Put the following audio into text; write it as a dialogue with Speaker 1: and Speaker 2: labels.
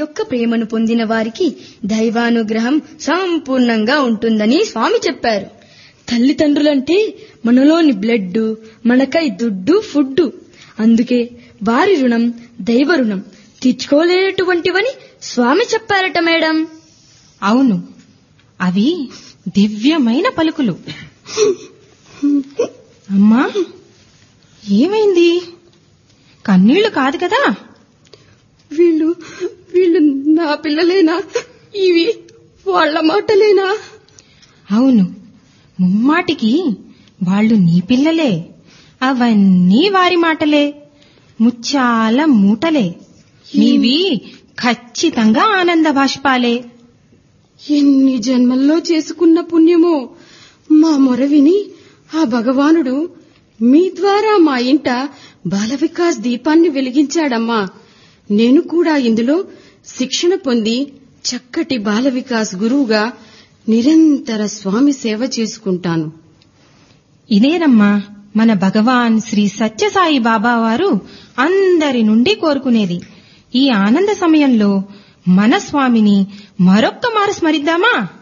Speaker 1: యొక్క ప్రేమను పొందిన వారికి దైవానుగ్రహం సంపూర్ణంగా ఉంటుందని స్వామి చెప్పారు తల్లిదండ్రులంటే మనలోని బ్లడ్ మనకై దుడ్డు ఫుడ్డు అందుకే వారి రుణం దైవ రుణం తీర్చుకోలేనటువంటివని స్వామి చెప్పారట మేడం
Speaker 2: అవును అవి దివ్యమైన పలుకులు అమ్మా ఏమైంది కన్నీళ్లు కాదు కదా
Speaker 3: వీళ్ళు వీళ్ళు నా పిల్లలేనా ఇవి వాళ్ళ మాటలేనా
Speaker 2: అవును ముమ్మాటికి వాళ్ళు నీ పిల్లలే అవన్నీ వారి మాటలే ముచ్చాల మూటలే నీవి ఖచ్చితంగా ఆనంద బాష్పాలే
Speaker 3: ఎన్ని జన్మల్లో చేసుకున్న పుణ్యమో మా మొర విని ఆ భగవానుడు మీ ద్వారా మా ఇంట బాల వికాస్ దీపాన్ని వెలిగించాడమ్మా నేను కూడా ఇందులో శిక్షణ పొంది చక్కటి బాల వికాస్ గురువుగా నిరంతర స్వామి సేవ చేసుకుంటాను
Speaker 2: ఇదేనమ్మా మన భగవాన్ శ్రీ సత్యసాయి బాబా వారు అందరి నుండి కోరుకునేది ఈ ఆనంద సమయంలో మన స్వామిని మరొక్క మారు స్మరిద్దామా